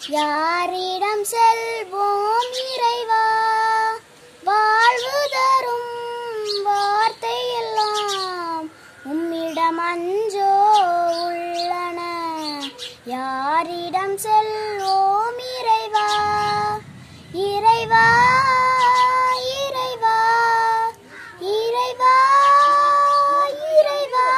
யாரிடம் செல்வோம் இறைவா வாழ்வு தரும் வார்த்தை எல்லாம் உம்மிடம் அஞ்சோ உள்ளன யாரிடம் செல்வோம் இறைவா இறைவா இறைவா இறைவா இறைவா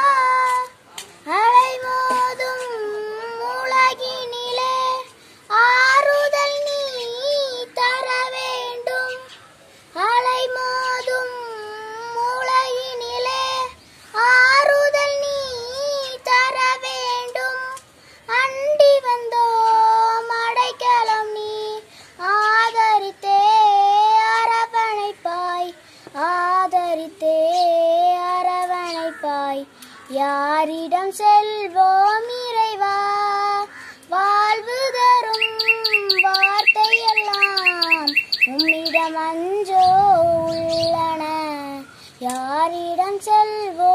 அலைமோதும் உலகினிலே ஆறுதல் நீ தர வேண்டும் அலைமோதும் உலகினிலே ஆறுதல் நீ தர வேண்டும் அண்டி வந்தோம் அடைக்கலம் நீ ஆதரித்தே அரவணைப்பாய் ஆதரித்தே அரவணைப்பாய் யாரிடம் செல்வோம் இறைவா வாழ்வு தரும் வார்த்தை எல்லாம் உம்மிடம் அஞ்சோ உள்ளன யாரிடம் செல்வோம்